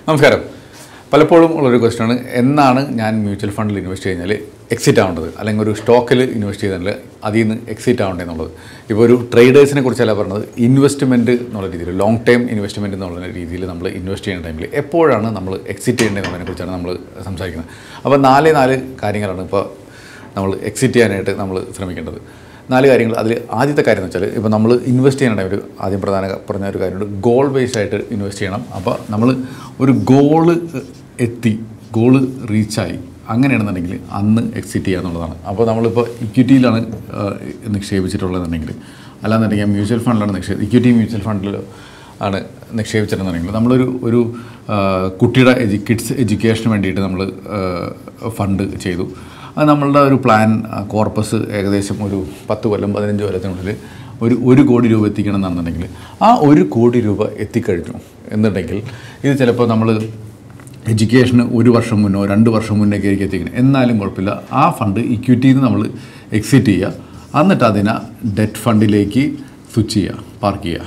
നമസ്കാരം പലപ്പോഴും ഉള്ളൊരു ക്വസ്റ്റ്യൻ എന്നാണ് ഞാൻ മ്യൂച്വൽ ഫണ്ടിൽ ഇൻവെസ്റ്റ് കഴിഞ്ഞാൽ എക്സിറ്റ് ആവേണ്ടത് അല്ലെങ്കിൽ ഒരു സ്റ്റോക്കിൽ ഇൻവെസ്റ്റ് ചെയ്താൽ അതിൽ നിന്ന് എക്സിറ്റ് ആവേണ്ടത് എന്നുള്ളത് ഇപ്പോൾ ഒരു ട്രേഡേഴ്സിനെ കുറിച്ചല്ല പറഞ്ഞത് ഇൻവെസ്റ്റ്മെൻറ്റ് എന്നുള്ള രീതിയിൽ ലോങ് ടൈം ഇൻവെസ്റ്റ്മെൻറ്റ് എന്നുള്ള രീതിയിൽ നമ്മൾ ഇൻവെസ്റ്റ് ചെയ്യുന്ന ടൈമിൽ എപ്പോഴാണ് നമ്മൾ എക്സിറ്റ് ചെയ്യേണ്ടതെന്നതിനെ കുറിച്ചാണ് നമ്മൾ സംസാരിക്കുന്നത് അപ്പോൾ നാല് നാല് കാര്യങ്ങളാണ് ഇപ്പോൾ നമ്മൾ എക്സിറ്റ് ചെയ്യാനായിട്ട് നമ്മൾ ശ്രമിക്കേണ്ടത് നാല് കാര്യങ്ങൾ അതിൽ ആദ്യത്തെ കാര്യം എന്ന് വെച്ചാൽ ഇപ്പോൾ നമ്മൾ ഇൻവെസ്റ്റ് ചെയ്യുന്ന ടൈമിൽ ആദ്യം പ്രധാന പറഞ്ഞ ഒരു കാര്യമുണ്ട് ഗോൾ ബേസ്ഡ് ആയിട്ട് ഇൻവെസ്റ്റ് ചെയ്യണം അപ്പോൾ നമ്മൾ ഒരു ഗോള് എത്തി ഗോള് റീച്ചായി അങ്ങനെയാണെന്നുണ്ടെങ്കിൽ അന്ന് എക്സിറ്റ് ചെയ്യുക എന്നുള്ളതാണ് അപ്പോൾ നമ്മളിപ്പോൾ ഇക്വിറ്റിയിലാണ് നിക്ഷേപിച്ചിട്ടുള്ളതെന്നുണ്ടെങ്കിൽ അല്ലാന്നുണ്ടെങ്കിൽ മ്യൂച്വൽ ഫണ്ടിലാണ് നിക്ഷേപ ഇക്വിറ്റി മ്യൂച്വൽ ഫണ്ടിൽ ആണ് നിക്ഷേപിച്ചിട്ടുണ്ടെങ്കിൽ നമ്മളൊരു ഒരു ആ, കുട്ടിയുടെ എജു കിഡ്സ് എഡ്യൂക്കേഷന് വേണ്ടിയിട്ട് നമ്മൾ ഫണ്ട് ചെയ്തു അത് നമ്മളുടെ ഒരു പ്ലാൻ കോർപ്പസ് ഏകദേശം ഒരു പത്ത് കൊല്ലം പതിനഞ്ച് കൊല്ലത്തിനുള്ളിൽ ഒരു ഒരു കോടി രൂപ എത്തിക്കണം എന്നുണ്ടെങ്കിൽ ആ ഒരു കോടി രൂപ എത്തിക്കഴിഞ്ഞു എന്നുണ്ടെങ്കിൽ ഇത് ചിലപ്പോൾ നമ്മൾ എഡ്യൂക്കേഷന് ഒരു വർഷം മുന്നോ രണ്ട് വർഷം മുന്നേക്ക് ആയിരിക്കും എത്തിക്കുന്നത് എന്നാലും കുഴപ്പമില്ല ആ ഫണ്ട് ഇക്വിറ്റിയിൽ നിന്ന് നമ്മൾ എക്സിറ്റ് ചെയ്യുക എന്നിട്ട് അതിനെ ഡെറ്റ് ഫണ്ടിലേക്ക് സ്വിച്ച് ചെയ്യുക പാർക്ക് ചെയ്യുക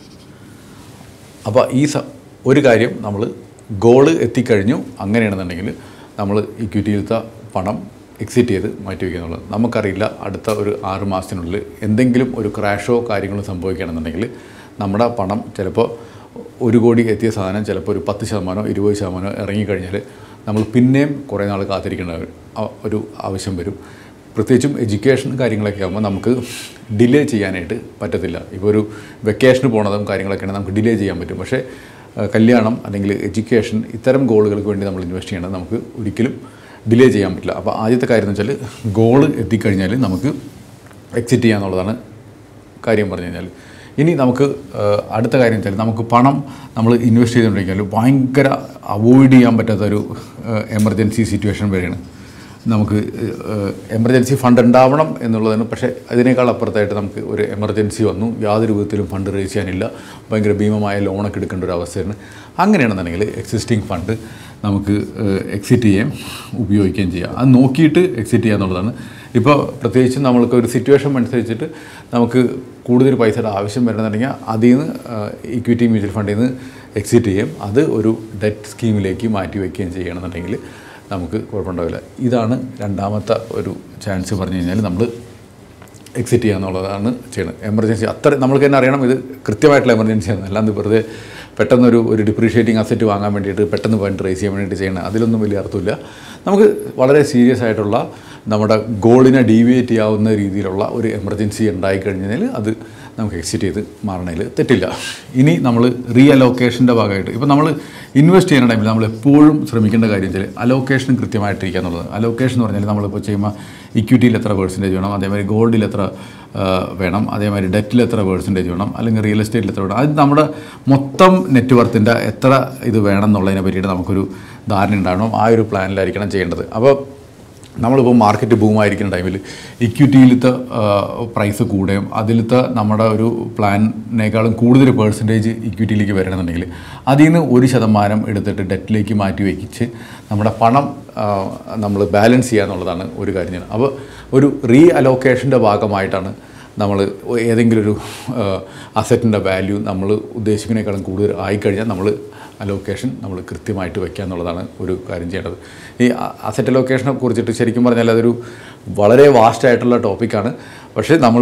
അപ്പോൾ ഈ സ ഒരു കാര്യം നമ്മൾ ഗോള് എത്തിക്കഴിഞ്ഞു അങ്ങനെയാണെന്നുണ്ടെങ്കിൽ നമ്മൾ ഇക്വിറ്റിയിലത്തെ പണം എക്സിറ്റ് ചെയ്ത് മാറ്റി വയ്ക്കുക എന്നുള്ളത് നമുക്കറിയില്ല അടുത്ത ഒരു ആറ് മാസത്തിനുള്ളിൽ എന്തെങ്കിലും ഒരു ക്രാഷോ കാര്യങ്ങളോ സംഭവിക്കുകയാണെന്നുണ്ടെങ്കിൽ നമ്മുടെ പണം ചിലപ്പോൾ ഒരു കോടി എത്തിയ സാധനം ചിലപ്പോൾ ഒരു പത്ത് ശതമാനമോ ഇരുപത് ശതമാനമോ ഇറങ്ങിക്കഴിഞ്ഞാൽ നമ്മൾ പിന്നെയും കുറേ നാൾ കാത്തിരിക്കേണ്ട ഒരു- ആ- ഒരു ആവശ്യം വരും പ്രത്യേകിച്ചും എഡ്യൂക്കേഷൻ കാര്യങ്ങളൊക്കെ ആകുമ്പോൾ നമുക്ക് ഡിലേ ചെയ്യാനായിട്ട് പറ്റത്തില്ല ഇപ്പോൾ ഒരു വെക്കേഷന് പോണതും കാര്യങ്ങളൊക്കെയാണ് നമുക്ക് ഡിലേ ചെയ്യാൻ പറ്റും പക്ഷേ ആ, കല്യാണം അല്ലെങ്കിൽ എഡ്യൂക്കേഷൻ ഇത്തരം ഗോളുകൾക്ക് വേണ്ടി നമ്മൾ ഇൻവെസ്റ്റ് ചെയ്യണത് നമുക്ക് ഒരിക്കലും ഡിലേ ചെയ്യാൻ പറ്റില്ല അപ്പോൾ ആദ്യത്തെ കാര്യം എന്ന് വെച്ചാൽ ഗോള് എത്തിക്കഴിഞ്ഞാൽ നമുക്ക് എക്സിറ്റ് ചെയ്യാന്നുള്ളതാണ് കാര്യം പറഞ്ഞു കഴിഞ്ഞാൽ ഇനി നമുക്ക് ആ, അടുത്ത കാര്യം വെച്ചാൽ നമുക്ക് പണം നമ്മൾ ഇൻവെസ്റ്റ് ചെയ്തുകൊണ്ടിരിക്കുകയാൽ ഭയങ്കര അവോയ്ഡ് ചെയ്യാൻ പറ്റാത്തൊരു എമർജൻസി സിറ്റുവേഷൻ വരെയാണ് നമുക്ക് എമർജൻസി ഫണ്ട് ഉണ്ടാവണം എന്നുള്ളതാണ് പക്ഷേ അതിനേക്കാൾ അപ്പുറത്തായിട്ട് നമുക്ക് ഒരു എമർജൻസി വന്നു യാതൊരു വിധത്തിലും ഫണ്ട് റേസ് ചെയ്യാനില്ല ഭയങ്കര ഭീമമായ ലോണൊക്കെ എടുക്കേണ്ട ഒരു അവസ്ഥയാണ് അങ്ങനെയാണെന്നുണ്ടെങ്കിൽ എക്സിസ്റ്റിംഗ് ഫണ്ട് നമുക്ക് എക്സിറ്റ് ചെയ്യാൻ ഉപയോഗിക്കുകയും ചെയ്യാം അത് നോക്കിയിട്ട് എക്സിറ്റ് ചെയ്യുക എന്നുള്ളതാണ് ഇപ്പോൾ പ്രത്യേകിച്ച് നമ്മൾക്ക് ഒരു സിറ്റുവേഷൻ അനുസരിച്ചിട്ട് നമുക്ക് കൂടുതൽ പൈസയുടെ ആവശ്യം വരുന്നുണ്ടെങ്കിൽ അതിൽ നിന്ന് ഇക്വിറ്റി മ്യൂച്വൽ ഫണ്ടിൽ നിന്ന് എക്സിറ്റ് ചെയ്യും അത് ഒരു ഡെറ്റ് സ്കീമിലേക്ക് മാറ്റി വയ്ക്കുകയും ചെയ്യണമെന്നുണ്ടെങ്കിൽ നമുക്ക് കുഴപ്പമുണ്ടാവില്ല ഇതാണ് രണ്ടാമത്തെ ഒരു ചാൻസ് പറഞ്ഞു കഴിഞ്ഞാൽ നമ്മൾ എക്സിറ്റ് ചെയ്യുക എന്നുള്ളതാണ് ചെയ്യുന്നത് എമർജൻസി അത്ര നമ്മൾക്ക് തന്നെ അറിയണം ഇത് കൃത്യമായിട്ടുള്ള എമർജൻസി ആണ് അല്ലാണ്ട് വെറുതെ പെട്ടെന്നൊരു ഒരു ഡിപ്രീഷിയേറ്റിംഗ് അസറ്റ് വാങ്ങാൻ വേണ്ടിയിട്ട് പെട്ടെന്ന് ഫണ്ട് റേസ് ചെയ്യാൻ വേണ്ടിയിട്ട് ചെയ്യണം അതിലൊന്നും വലിയ അർത്ഥമില്ല നമുക്ക് വളരെ സീരിയസ് ആയിട്ടുള്ള നമ്മുടെ ഗോളിനെ ഡീവിയേറ്റ് ചെയ്യാവുന്ന രീതിയിലുള്ള ഒരു എമർജൻസി ഉണ്ടായിക്കഴിഞ്ഞാൽ അത് നമുക്ക് എക്സിറ്റ് ചെയ്ത് മാറണതിൽ തെറ്റില്ല ഇനി നമ്മൾ റീ അലോക്കേഷൻ്റെ ഭാഗമായിട്ട് ഇപ്പോൾ നമ്മൾ ഇൻവെസ്റ്റ് ചെയ്യുന്ന ടൈമിൽ നമ്മൾ എപ്പോഴും ശ്രമിക്കേണ്ട കാര്യം വെച്ചാൽ അലോക്കേഷൻ കൃത്യമായിട്ടിരിക്കുക എന്നുള്ളത് അലോക്കേഷൻ എന്ന് പറഞ്ഞാൽ നമ്മളിപ്പോൾ ചെയ്യുമ്പോൾ ഇക്വിറ്റിയിൽ എത്ര പേഴ്സൻറ്റേജ് വേണം അതേമാതിരി ഗോൾഡിൽ എത്ര ആ, വേണം അതേമാതിരി ഡെറ്റിൽ എത്ര പേഴ്സൻറ്റേജ് വേണം അല്ലെങ്കിൽ റിയൽ എസ്റ്റേറ്റിൽ എത്ര വേണം അത് നമ്മുടെ മൊത്തം നെറ്റ്വർത്തിൻ്റെ എത്ര ഇത് വേണം എന്നുള്ളതിനെ പറ്റിയിട്ട് നമുക്കൊരു ധാരണ ഉണ്ടാവണം ആ ഒരു പ്ലാനിലായിരിക്കണം ചെയ്യേണ്ടത് അപ്പോൾ നമ്മളിപ്പോൾ മാർക്കറ്റ് ബൂമായിരിക്കുന്ന ടൈമിൽ ഇക്വിറ്റിയിലത്തെ പ്രൈസ് കൂടുകയും അതിലത്തെ നമ്മുടെ ഒരു പ്ലാനിനേക്കാളും കൂടുതൽ പേഴ്സൻറ്റേജ് ഇക്വിറ്റിയിലേക്ക് വരണമെന്നുണ്ടെങ്കിൽ അതിൽ നിന്ന് ഒരു ശതമാനം എടുത്തിട്ട് ഡെറ്റിലേക്ക് മാറ്റി വയ്ക്കിച്ച് നമ്മുടെ പണം നമ്മൾ ബാലൻസ് ചെയ്യുക എന്നുള്ളതാണ് ഒരു കാര്യം ചെയ്യുന്നത് അപ്പോൾ ഒരു റീ അലോക്കേഷൻ്റെ ഭാഗമായിട്ടാണ് നമ്മൾ ഏതെങ്കിലും ഒരു അസറ്റിൻ്റെ വാല്യൂ നമ്മൾ ഉദ്ദേശിക്കുന്നതിനേക്കാളും കൂടുതൽ ആയിക്കഴിഞ്ഞാൽ നമ്മൾ അലോക്കേഷൻ നമ്മൾ കൃത്യമായിട്ട് വെക്കുക എന്നുള്ളതാണ് ഒരു കാര്യം ചെയ്യേണ്ടത് ഈ അസറ്റ് അലോക്കേഷനെ കുറിച്ചിട്ട് ശരിക്കും പറഞ്ഞാൽ അതൊരു വളരെ വാസ്റ്റ് ആയിട്ടുള്ള ടോപ്പിക്കാണ് പക്ഷേ നമ്മൾ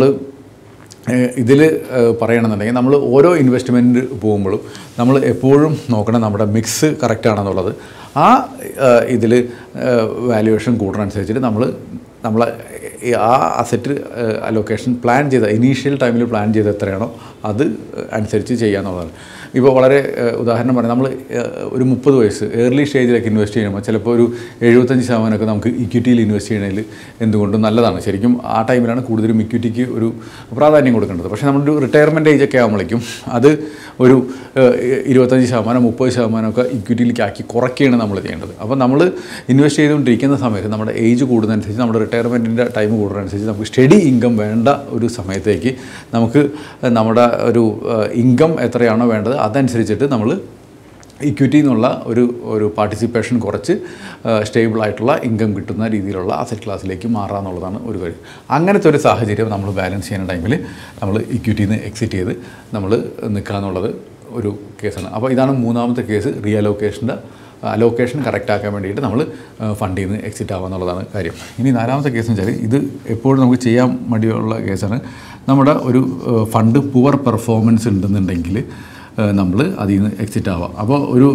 ഇതിൽ പറയണമെന്നുണ്ടെങ്കിൽ നമ്മൾ ഓരോ ഇൻവെസ്റ്റ്മെൻറ്റ് പോകുമ്പോഴും നമ്മൾ എപ്പോഴും നോക്കണം നമ്മുടെ മിക്സ് കറക്റ്റ് ആണെന്നുള്ളത് ആ ഇതിൽ വാല്യുവേഷൻ കൂടുന്നതനുസരിച്ചിട്ട് നമ്മൾ നമ്മളെ ഈ ആ അസറ്റ് അലൊക്കേഷൻ പ്ലാൻ ചെയ്ത ഇനീഷ്യൽ ടൈമിൽ പ്ലാൻ ചെയ്ത് എത്രയാണോ അത് അനുസരിച്ച് ചെയ്യാന്നുള്ളതാണ് ഇപ്പോൾ വളരെ ഏഹ്, ഉദാഹരണം പറയാം നമ്മൾ ഏഹ്, ഒരു മുപ്പത് വയസ്സ് ഏർലി സ്റ്റേജിലൊക്കെ ഇൻവെസ്റ്റ് ചെയ്യുമ്പോൾ ചിലപ്പോൾ ഒരു എഴുപത്തഞ്ച് ശതമാനമൊക്കെ നമുക്ക് ഇക്വിറ്റിയിൽ ഇൻവെസ്റ്റ് ചെയ്യണതിൽ എന്തുകൊണ്ടും നല്ലതാണ് ശരിക്കും ആ ടൈമിലാണ് കൂടുതലും ഇക്വിറ്റിക്ക് ഒരു പ്രാധാന്യം കൊടുക്കേണ്ടത് പക്ഷേ നമ്മളൊരു റിട്ടയർമെൻറ്റ് ഏജൊക്കെ ആകുമ്പോഴേക്കും അത് ഒരു ഏഹ്, ഇരുപത്തഞ്ച് ശതമാനം മുപ്പത് ശതമാനമൊക്കെ ഇക്വിറ്റിയിലേക്ക് ആക്കി കുറയ്ക്കുകയാണ് നമ്മൾ ചെയ്യേണ്ടത് അപ്പോൾ നമ്മൾ ഇൻവെസ്റ്റ് ചെയ്തുകൊണ്ടിരിക്കുന്ന സമയത്ത് നമ്മുടെ ഏജ് കൂടുന്നതനുസരിച്ച് നമ്മുടെ റിട്ടയർമെൻറ്റിൻ്റെ ടൈം കൂടുന്നതനുസരിച്ച് നമുക്ക് സ്റ്റഡി ഇൻകം വേണ്ട ഒരു സമയത്തേക്ക് നമുക്ക് നമ്മുടെ ഒരു ഇൻകം എത്രയാണോ വേണ്ടത് അതനുസരിച്ചിട്ട് നമ്മൾ ഇക്വിറ്റി എന്നുള്ള ഒരു ഒരു പാർട്ടിസിപ്പേഷൻ കുറച്ച് സ്റ്റേബിൾ ആയിട്ടുള്ള ഇൻകം കിട്ടുന്ന രീതിയിലുള്ള അസറ്റ് ക്ലാസ്സിലേക്ക് മാറുക എന്നുള്ളതാണ് ഒരു കാര്യം അങ്ങനത്തെ ഒരു സാഹചര്യം നമ്മൾ ബാലൻസ് ചെയ്യുന്ന ടൈമിൽ നമ്മൾ ഇക്വിറ്റിയിൽ നിന്ന് എക്സിറ്റ് ചെയ്ത് നമ്മൾ നിൽക്കുക എന്നുള്ളത് ഒരു കേസാണ് അപ്പോൾ ഇതാണ് മൂന്നാമത്തെ കേസ് റീ അലോക്കേഷൻ്റെ അലോക്കേഷൻ കറക്റ്റ് ആക്കാൻ വേണ്ടിയിട്ട് നമ്മൾ ഫണ്ടിൽ നിന്ന് എക്സിറ്റ് ആവുക എന്നുള്ളതാണ് കാര്യം ഇനി നാലാമത്തെ കേസ് എന്ന് വെച്ചാൽ ഇത് എപ്പോഴും നമുക്ക് ചെയ്യാൻ മടിയുള്ള കേസാണ് നമ്മുടെ ഒരു ഫണ്ട് പുവർ പെർഫോമൻസ് ഉണ്ടെന്നുണ്ടെങ്കിൽ നമ്മൾ അതിൽ നിന്ന് എക്സിറ്റ് ആവാം അപ്പോൾ ഒരു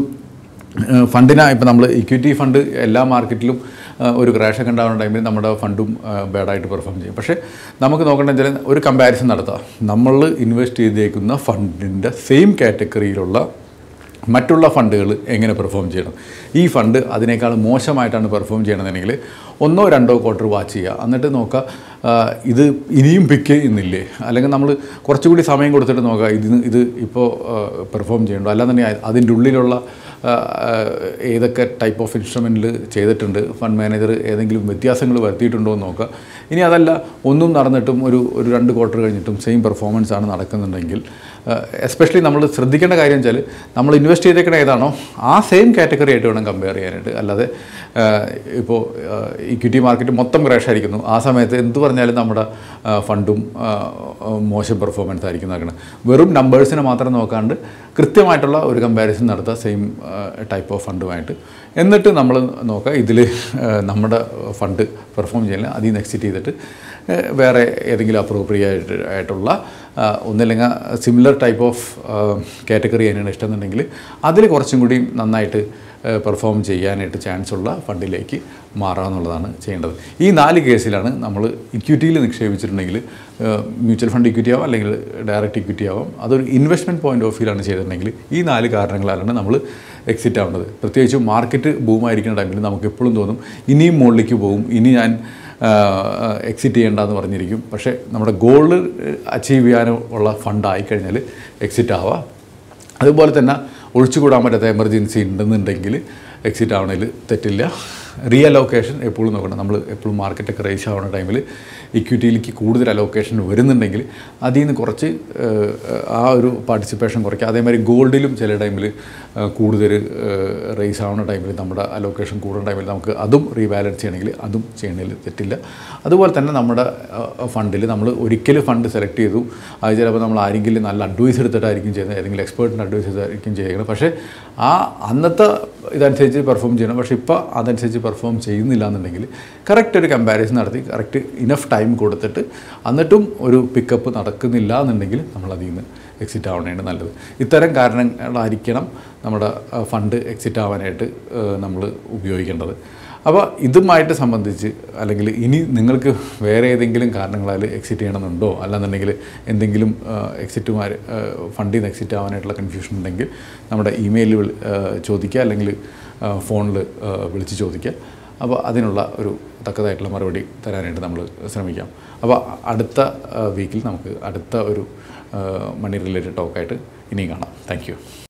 ഫണ്ടിന ഇപ്പോൾ നമ്മൾ ഇക്വിറ്റി ഫണ്ട് എല്ലാ മാർക്കറ്റിലും ആ, ഒരു ക്രാഷ് ഒക്കെ ഉണ്ടാകുന്ന ടൈമിൽ നമ്മുടെ ഫണ്ടും ബാഡായിട്ട് പെർഫോം ചെയ്യും പക്ഷേ നമുക്ക് നോക്കേണ്ടത് വെച്ചാൽ ഒരു കമ്പാരിസൺ നടത്താം നമ്മൾ ഇൻവെസ്റ്റ് ചെയ്തേക്കുന്ന ഫണ്ടിൻ്റെ സെയിം കാറ്റഗറിയിലുള്ള മറ്റുള്ള ഫണ്ടുകൾ എങ്ങനെ പെർഫോം ചെയ്യണം ഈ ഫണ്ട് അതിനേക്കാൾ മോശമായിട്ടാണ് പെർഫോം ചെയ്യണമെന്നുണ്ടെങ്കിൽ ഒന്നോ രണ്ടോ ക്വാർട്ടർ വാച്ച് ചെയ്യുക എന്നിട്ട് നോക്കുക ആ, ഇത് ഇനിയും പിക്ക് ചെയ്യുന്നില്ലേ അല്ലെങ്കിൽ നമ്മൾ കുറച്ചുകൂടി സമയം കൊടുത്തിട്ട് നോക്കുക ഇതിന് ഇത് ഇപ്പോൾ പെർഫോം ചെയ്യണ്ടോ അല്ലാന്നുണ്ടെങ്കിൽ അതിൻ്റെ ഉള്ളിലുള്ള ആ, ആ, ഏതൊക്കെ ടൈപ്പ് ഓഫ് ഇൻസ്ട്രുമെൻറ്റിൽ ചെയ്തിട്ടുണ്ട് ഫണ്ട് മാനേജർ ഏതെങ്കിലും വ്യത്യാസങ്ങൾ വരുത്തിയിട്ടുണ്ടോ എന്ന് നോക്കുക ഇനി അതല്ല ഒന്നും നടന്നിട്ടും ഒരു ഒരു രണ്ട് ക്വാർട്ടർ കഴിഞ്ഞിട്ടും സെയിം പെർഫോമൻസ് ആണ് നടക്കുന്നുണ്ടെങ്കിൽ എസ്പെഷ്യലി നമ്മൾ ശ്രദ്ധിക്കേണ്ട കാര്യം വെച്ചാൽ നമ്മൾ ഇൻവെസ്റ്റ് ചെയ്തേക്കണ ഏതാണോ ആ സെയിം കാറ്റഗറി ആയിട്ട് വേണം കമ്പയർ ചെയ്യാനായിട്ട് അല്ലാതെ ഇപ്പോൾ ഇക്വിറ്റി മാർക്കറ്റ് മൊത്തം ക്രാഷ് ആയിരിക്കുന്നു ആ സമയത്ത് എന്ത് പറഞ്ഞാലും നമ്മുടെ ആ, ഫണ്ടും ആ, ആ, മോശം പെർഫോമൻസ് ആയിരിക്കും നടക്കുന്നത് വെറും നമ്പേഴ്സിനെ മാത്രം നോക്കാണ്ട് കൃത്യമായിട്ടുള്ള ഒരു കമ്പാരിസൺ നടത്തുക സെയിം ടൈപ്പ് ഓഫ് ഫണ്ടുമായിട്ട് എന്നിട്ട് നമ്മൾ നോക്കുക ഇതിൽ നമ്മുടെ ഫണ്ട് പെർഫോം ചെയ്യുന്നില്ല അതിൽ നിന്ന് എക്സിറ്റ് ചെയ്തിട്ട് ഏഹ്, വേറെ ഏതെങ്കിലും അപ്രോപ്രിയേറ്റ് ആയിട്ടുള്ള ആ, ഒന്നില്ലെങ്കിൽ സിമിലർ ടൈപ്പ് ഓഫ് കാറ്റഗറി തന്നെയാണ് ഇഷ്ടം എന്നുണ്ടെങ്കിൽ അതിൽ കുറച്ചും കൂടി നന്നായിട്ട് പെർഫോം ചെയ്യാനായിട്ട് ചാൻസ് ഉള്ള ഫണ്ടിലേക്ക് മാറുക എന്നുള്ളതാണ് ചെയ്യേണ്ടത് ഈ നാല് കേസിലാണ് നമ്മൾ ഇക്വിറ്റിയിൽ നിക്ഷേപിച്ചിട്ടുണ്ടെങ്കിൽ മ്യൂച്വൽ ഫണ്ട് ഇക്വിറ്റി ആവാം അല്ലെങ്കിൽ ഡയറക്റ്റ് ഇക്വിറ്റി ആവാം അതൊരു ഇൻവെസ്റ്റ്മെൻറ്റ് പോയിന്റ് ഓഫ് വ്യൂലാണ് ചെയ്തിട്ടുണ്ടെങ്കിൽ ഈ നാല് കാരണങ്ങളാലാണ് നമ്മൾ എക്സിറ്റ് ആവുന്നത് പ്രത്യേകിച്ച് മാർക്കറ്റ് ബൂമായിരിക്കുന്ന ടൈമിൽ നമുക്ക് എപ്പോഴും തോന്നും ഇനിയും മുകളിലേക്ക് പോകും ഇനി ഞാൻ എക്സിറ്റ് ചെയ്യേണ്ടെന്ന് പറഞ്ഞിരിക്കും പക്ഷേ നമ്മുടെ ഗോൾ അച്ചീവ് ചെയ്യാനുള്ള ഫണ്ട് ആയിക്കഴിഞ്ഞാൽ എക്സിറ്റ് ആവാം അതുപോലെ തന്നെ ഒഴിച്ചുകൂടാൻ പറ്റാത്ത എമർജൻസി ഉണ്ടെന്നുണ്ടെങ്കിൽ എക്സിറ്റ് ആവണതിൽ തെറ്റില്ല റീ അലോക്കേഷൻ എപ്പോഴും നോക്കണം നമ്മൾ എപ്പോഴും മാർക്കറ്റൊക്കെ റേസ് ആവുന്ന ടൈമിൽ ഇക്വിറ്റിയിലേക്ക് കൂടുതൽ അലോക്കേഷൻ വരുന്നുണ്ടെങ്കിൽ അതിൽ നിന്ന് കുറച്ച് ഏഹ്, ആ ഒരു പാർട്ടിസിപ്പേഷൻ കുറയ്ക്കുക അതേമാതിരി ഗോൾഡിലും ചില ടൈമിൽ കൂടുതൽ റേസ് ആവുന്ന ടൈമിൽ നമ്മുടെ അലോക്കേഷൻ കൂടുന്ന ടൈമിൽ നമുക്ക് അതും റീബാലൻസ് ചെയ്യണമെങ്കിൽ അതും ചെയ്യണതിൽ തെറ്റില്ല അതുപോലെ തന്നെ നമ്മുടെ ഫണ്ടിൽ നമ്മൾ ഒരിക്കലും ഫണ്ട് സെലക്ട് ചെയ്തു അത് ചിലപ്പോൾ നമ്മൾ ആരെങ്കിലും നല്ല അഡ്വൈസ് എടുത്തിട്ടായിരിക്കും ചെയ്യുന്നത് ഏതെങ്കിലും എക്സ്പേർട്ടിന് അഡ്വൈസ് ചെയ്തായിരിക്കും ചെയ്യുന്നത് പക്ഷേ ആ അന്നത്തെ ഇതനുസരിച്ച് പെർഫോം ചെയ്യണം പക്ഷേ ഇപ്പോൾ അതനുസരിച്ച് പെർഫോം ചെയ്യുന്നില്ല എന്നുണ്ടെങ്കിൽ കറക്റ്റ് ഒരു കമ്പാരിസൺ നടത്തി കറക്റ്റ് ഇനഫ് ടൈം കൊടുത്തിട്ട് എന്നിട്ടും ഒരു പിക്കപ്പ് നടക്കുന്നില്ല എന്നുണ്ടെങ്കിൽ നമ്മൾ അതിൽ നിന്ന് എക്സിറ്റ് ആവണതാണ് നല്ലത് ഇത്തരം കാരണങ്ങളായിരിക്കണം നമ്മുടെ ഫണ്ട് എക്സിറ്റ് ആവാനായിട്ട് നമ്മൾ ഉപയോഗിക്കേണ്ടത് അപ്പോൾ ഇതുമായിട്ട് സംബന്ധിച്ച് അല്ലെങ്കിൽ ഇനി നിങ്ങൾക്ക് വേറെ ഏതെങ്കിലും കാരണങ്ങളാൽ എക്സിറ്റ് ചെയ്യണമെന്നുണ്ടോ അല്ലാന്നുണ്ടെങ്കിൽ എന്തെങ്കിലും എക്സിറ്റുമാർ ഫണ്ടിൽ നിന്ന് എക്സിറ്റ് ആവാനായിട്ടുള്ള കൺഫ്യൂഷൻ ഉണ്ടെങ്കിൽ നമ്മുടെ ഇമെയിലിൽ ചോദിക്കുക അല്ലെങ്കിൽ ഫോണിൽ വിളിച്ച് ചോദിക്കുക അപ്പോൾ അതിനുള്ള ഒരു തക്കതായിട്ടുള്ള മറുപടി തരാനായിട്ട് നമ്മൾ ശ്രമിക്കാം അപ്പോൾ അടുത്ത വീക്കിൽ നമുക്ക് അടുത്ത ഒരു മണി റിലേറ്റഡ് ടോക്കായിട്ട് ഇനിയും കാണാം താങ്ക്